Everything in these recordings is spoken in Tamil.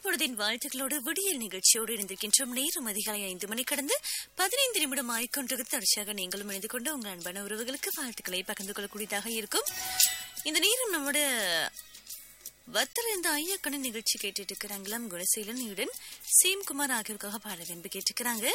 பொழுதின் வாழ்த்துக்களோடு விடியல் நிகழ்ச்சியோடு இருந்திருக்கின்றோம் நேரம் அதிகாலை ஐந்து மணி கடந்து பதினைந்து நிமிடம் ஆய்கொண்டிருக்கு தொடர்ச்சியாக நீங்களும் இணைந்து கொண்டு உங்கள் அன்பான உறவுகளுக்கு வாழ்த்துக்களை பகிர்ந்து கொள்ளக்கூடியதாக இருக்கும் இந்த நேரம் நம்மோட வத்தல் இந்த ஐயக்கணி நிகழ்ச்சி கேட்டுட்டு இருக்கிறாங்களாம் குணசீலனியுடன் சேம்குமார் ஆகியோருக்காக பாட விரும்பி கேட்டுக்கிறாங்க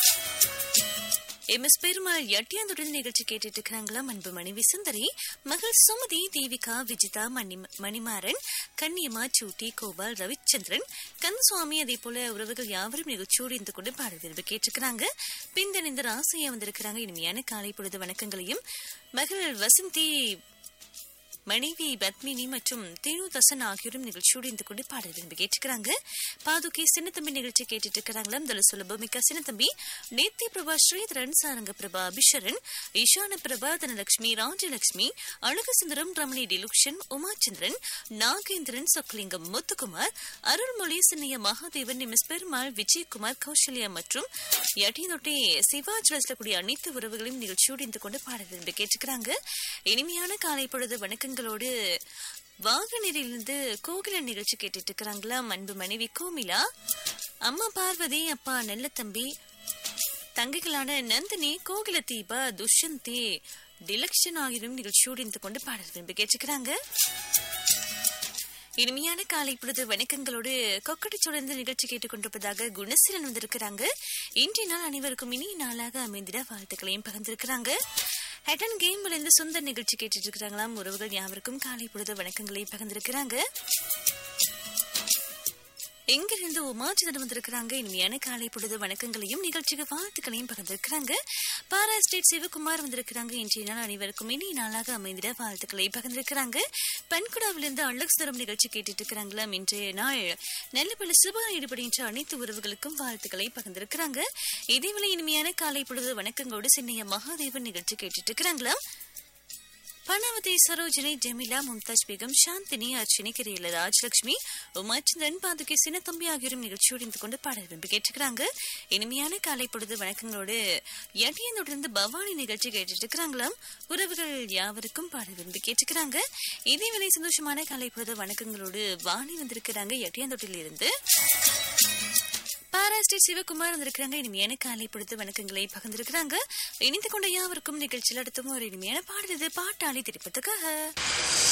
எம் எஸ் பெருமாள் எட்டியாந்துடன் நிகழ்ச்சி கேட்டுட்டு இருக்கிறாங்களாம் அன்பு மனைவி சுந்தரி மகள் சுமதி தேவிகா விஜிதா மணி மணிமாறன் கன்னியம்மா சூட்டி கோபால் ரவிச்சந்திரன் கந்தசுவாமி அதே போல உறவுகள் யாவரும் நிகழ்ச்சியோடு இருந்து கொண்டு பாட விரும்பி கேட்டிருக்கிறாங்க பிந்தன் இந்த ராசையா வந்திருக்கிறாங்க இனிமையான காலை பொழுது வணக்கங்களையும் மகள் வசந்தி மனைவி பத்மினி மற்றும் தேனுதசன் ஆகியோரும் நிகழ்ச்சியோடு இருந்து கொண்டு பாடல் விரும்பி கேட்டுக்கிறாங்க பாதுகே சின்னத்தம்பி நிகழ்ச்சி கேட்டுட்டு இருக்கிறாங்களாம் தல சுலபமிக்க சின்னத்தம்பி நேத்திய பிரபா ஸ்ரீதரன் சாரங்க பிரபா அபிஷரன் ஈஷான பிரபா தனலட்சுமி ராஜலட்சுமி அழகு சுந்தரம் ரமணி டிலுக்ஷன் உமாச்சந்திரன் நாகேந்திரன் சொக்கலிங்கம் முத்துக்குமார் அருள்மொழி சின்னைய மகாதேவன் எஸ் பெருமாள் விஜயகுமார் கௌசல்யா மற்றும் யட்டியதொட்டி சிவா ஜுவல்ஸ்ல கூடிய அனைத்து உறவுகளையும் நிகழ்ச்சியோடு இருந்து கொண்டு பாடல் விரும்பி கேட்டுக்கிறாங்க இனிமையான காலை பொழுது வணக்கங்களோடு வாகனரிலிருந்து கோகில நிகழ்ச்சி கேட்டுட்டு இருக்கிறாங்களா அன்பு மனைவி கோமிலா அம்மா பார்வதி அப்பா நெல்லத்தம்பி தங்கைகளான நந்தினி கோகில தீபா துஷ்யந்தி டிலக்ஷன் ஆகியோரும் நிகழ்ச்சியோடு இருந்து கொண்டு பாடல் விரும்பி கேட்டுக்கிறாங்க இனிமையான காலை பொழுது வணக்கங்களோடு கொக்கட்டி சுழந்து நிகழ்ச்சி கேட்டுக்கொண்டிருப்பதாக குணசீலன் வந்திருக்கிறாங்க இன்றைய நாள் அனைவருக்கும் இனிய நாளாக அமைந்திட வாழ்த்துக்களையும் பகிர்ந்திருக்கிறாங்க ஹெட்டன் கேம்ல இருந்து சுந்தர் நிகழ்ச்சி கேட்டுட்டு இருக்கிறாங்களாம் உறவுகள் யாவருக்கும் காலை பொழுது வணக்கங்களை பகிர்ந்திருக்கிறாங்க எங்கிருந்து உமாச்சந்திரன் வந்திருக்கிறாங்க இனிமையான காலை பொழுது வணக்கங்களையும் நிகழ்ச்சிக்கு வாழ்த்துக்களையும் பகிர்ந்திருக்கிறாங்க பாரா ஸ்டேட் சிவகுமார் வந்திருக்கிறாங்க இன்றைய நாள் அனைவருக்கும் இனிய நாளாக அமைந்திட வாழ்த்துக்களை பகிர்ந்திருக்கிறாங்க பன்குடாவிலிருந்து அழகுதரம் நிகழ்ச்சி கேட்டுட்டு இருக்கிறாங்களாம் இன்றைய நாள் நெல்லப்பள்ளி சிவா ஈடுபடுகின்ற அனைத்து உறவுகளுக்கும் வாழ்த்துக்களை பகிர்ந்திருக்கிறாங்க இதேவேளை இனிமையான காலை பொழுது வணக்கங்களோடு சென்னைய மகாதேவன் நிகழ்ச்சி கேட்டுட்டு இருக்கிறாங்களாம் பணவதி சரோஜினி ஜெமிலா மும்தாஜ் பேகம் சாந்தினி அர்ச்சனி கிரியல ராஜலட்சுமி உமாச்சந்திரன் பாதுகை சின்னத்தம்பி ஆகியோரும் நிகழ்ச்சியோடு இருந்து கொண்டு பாடல் விரும்பி கேட்டுக்கிறாங்க இனிமையான காலை பொழுது வணக்கங்களோடு எட்டியனோடு பவானி நிகழ்ச்சி கேட்டுட்டு இருக்கிறாங்களாம் உறவுகள் யாவருக்கும் பாடல் விரும்பி கேட்டுக்கிறாங்க இதே வேலை சந்தோஷமான காலை பொழுது வணக்கங்களோடு வாணி வந்திருக்கிறாங்க எட்டியாந்தோட்டில் இருந்து பாராஸ்டேட் சிவகுமார் வந்திருக்கிறாங்க இனிமையான காலை பொழுது வணக்கங்களை பகிர்ந்திருக்கிறாங்க இணைந்து கொண்ட யாவருக்கும் நிகழ்ச்சியில் அடுத்தும் ஒரு இனிமையான பாடுறது பாட்டாளி திருப்பத்துக்காக